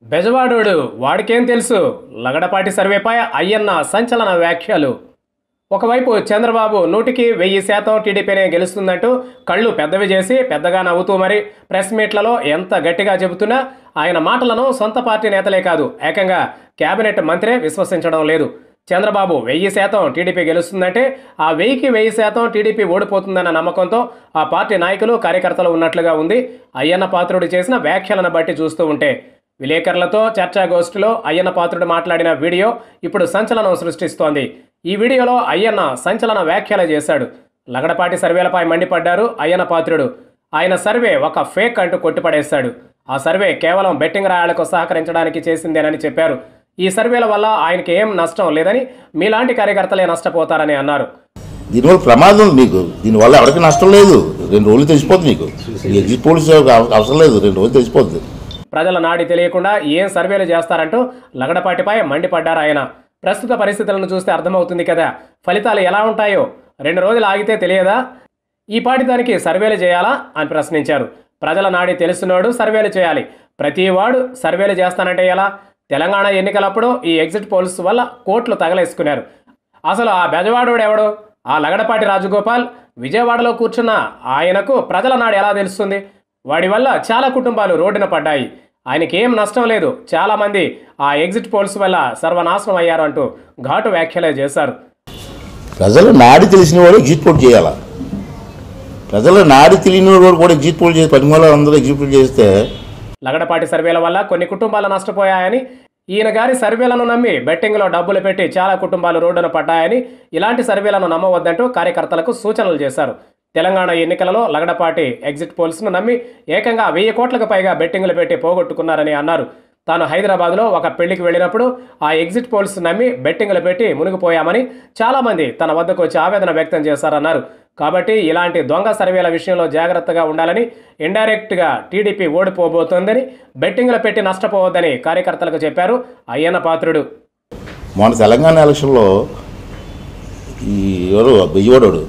బెజవాడోడు వాడికేం తెలుసు లగడపాటి సర్వేపై అయ్యన్న సంచలన వ్యాఖ్యలు ఒకవైపు చంద్రబాబు నూటికి వెయ్యి శాతం టీడీపీనే గెలుస్తుందంటూ కళ్ళు పెద్దవి చేసి పెద్దగా నవ్వుతూ మరి ప్రెస్ మీట్లలో ఎంత గట్టిగా చెబుతున్నా ఆయన మాటలను సొంత పార్టీ నేతలే కాదు ఏకంగా కేబినెట్ మంత్రే విశ్వసించడం లేదు చంద్రబాబు వెయ్యి శాతం టీడీపీ గెలుస్తుందంటే ఆ వెయ్యికి వెయ్యి శాతం టీడీపీ ఓడిపోతుందన్న నమ్మకంతో ఆ పార్టీ నాయకులు కార్యకర్తలు ఉన్నట్లుగా ఉంది అయ్యన్న పాత్రుడు చేసిన వ్యాఖ్యలను బట్టి చూస్తూ ఉంటే విలేకరులతో చర్చాగోష్ఠిలో అయ్యన్న పాత్రుడు మాట్లాడిన వీడియో ఇప్పుడు సంచలనం సృష్టిస్తోంది ఈ వీడియోలో అయ్యన్న సంచలన వ్యాఖ్యలు చేశాడు లగడపాటి సర్వేలపై మండిపడ్డారు అయ్యన్న పాత్రుడు ఆయన సర్వే ఒక ఫేక్ అంటూ కొట్టిపడేశాడు ఆ సర్వే కేవలం బెట్టింగ్ రాయాలకు సహకరించడానికి చేసిందేనని చెప్పారు ఈ సర్వేల వల్ల ఆయనకి ఏం నష్టం లేదని మీలాంటి కార్యకర్తలే నష్టపోతారని అన్నారు దీనివల్ల ప్రమాదం ఉంది మీకు దీనివల్ల ఎవరికి నష్టం లేదు రెండు రోజులు తెలిసిపోతుంది మీకు ఈ ఎగ్జిట్ పోలీస్ అవ- అవసరం లేదు రెండు రోజులు తెలిసిపోతుంది ప్రజల నాడి తెలియకుండా ఏం సర్వేలు చేస్తారంటూ లగడపాటిపై మండిపడ్డారు ఆయన ప్రస్తుత పరిస్థితులను చూస్తే అర్థమవుతుంది కదా ఫలితాలు ఎలా ఉంటాయో రెండు రోజులు ఆగితే తెలియదా ఈ పాటి దానికి సర్వేలు చేయాలా అని ప్రశ్నించారు ప్రజల నాడి తెలుసున్నాడు సర్వేలు చేయాలి ప్రతి వాడు సర్వేలు చేస్తానంటే ఎలా తెలంగాణ ఎన్నికలప్పుడు ఈ ఎగ్జిట్ పోల్స్ వల్ల కోట్లు తగలేసుకున్నారు అసలు ఆ బెజవాడోడు ఎవడు ఆ లగడపాటి రాజగోపాల్ విజయవాడలో కూర్చున్న ఆయనకు ప్రజల నాడు ఎలా తెలుస్తుంది వాడి వల్ల చాలా కుటుంబాలు రోడ్డున పడ్డాయి ఆయనకి ఏం నష్టం లేదు చాలామంది ఆ ఎగ్జిట్ పోల్స్ వల్ల సర్వనాశనం అయ్యారు అంటూ ఘాటు వ్యాఖ్యలే చేశారు ప్రజల నాడి తెలిసిన వాడు ఎగ్జిట్ పోల్ చేయాలా ప్రజల నాడి తెలియని వాడు కూడా ఎగ్జిట్ పోల్ చేసి పది మూల అందరూ ఎగ్జిట్ పోల్ చేస్తే లగడపాటి సర్వేల వల్ల కొన్ని కుటుంబాలు నష్టపోయాయని ఈయన గారి సర్వేలను నమ్మి బెట్టింగ్లో డబ్బులు పెట్టి చాలా కుటుంబాలు రోడ్డున పడ్డాయని ఇలాంటి సర్వేలను నమ్మవద్దంటూ కార్యకర్తలకు సూచనలు చేశారు తెలంగాణ ఎన్నికలలో లగడపాటి ఎగ్జిట్ పోల్స్ను నమ్మి ఏకంగా వెయ్యి కోట్లకు పైగా బెట్టింగ్లు పెట్టి పోగొట్టుకున్నారని అన్నారు తాను హైదరాబాద్లో ఒక పెళ్లికి వెళ్ళినప్పుడు ఆ ఎగ్జిట్ పోల్స్ నమ్మి బెట్టింగ్లు పెట్టి మునిగిపోయామని చాలామంది తన వద్దకు వచ్చి ఆవేదన వ్యక్తం చేశారన్నారు కాబట్టి ఇలాంటి దొంగ సర్వేల విషయంలో జాగ్రత్తగా ఉండాలని ఇండైరెక్ట్గా టీడీపీ ఓడిపోబోతోందని బెట్టింగ్లు పెట్టి నష్టపోవద్దని కార్యకర్తలకు చెప్పారు అయ్యన్న పాత్రుడు మొన్న తెలంగాణ ఎలక్షన్లో ఈ ఎవరు బెజవాడోడు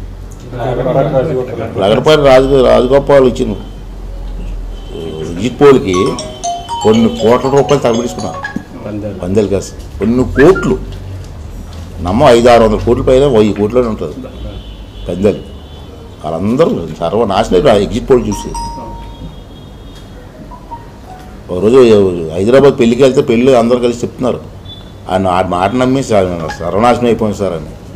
లగడపాటి రాజు రాజగోపాల్ ఇచ్చిన ఎగ్జిట్ పోల్కి కొన్ని కోట్ల రూపాయలు తగబిడుచుకున్నారు పందేలు కాసి కొన్ని కోట్లు నమ్మ ఐదు ఆరు వందల కోట్ల పైన వెయ్యి కోట్లోనే ఉంటుంది పందేలు వాళ్ళందరూ సర్వనాశనం ఆ ఎగ్జిట్ పోల్ చూసి ఒకరోజు హైదరాబాద్ పెళ్ళికి వెళ్తే పెళ్ళి అందరూ కలిసి చెప్తున్నారు ఆయన ఆ మాట నమ్మి సర్వనాశనం అయిపోయింది సార్ అని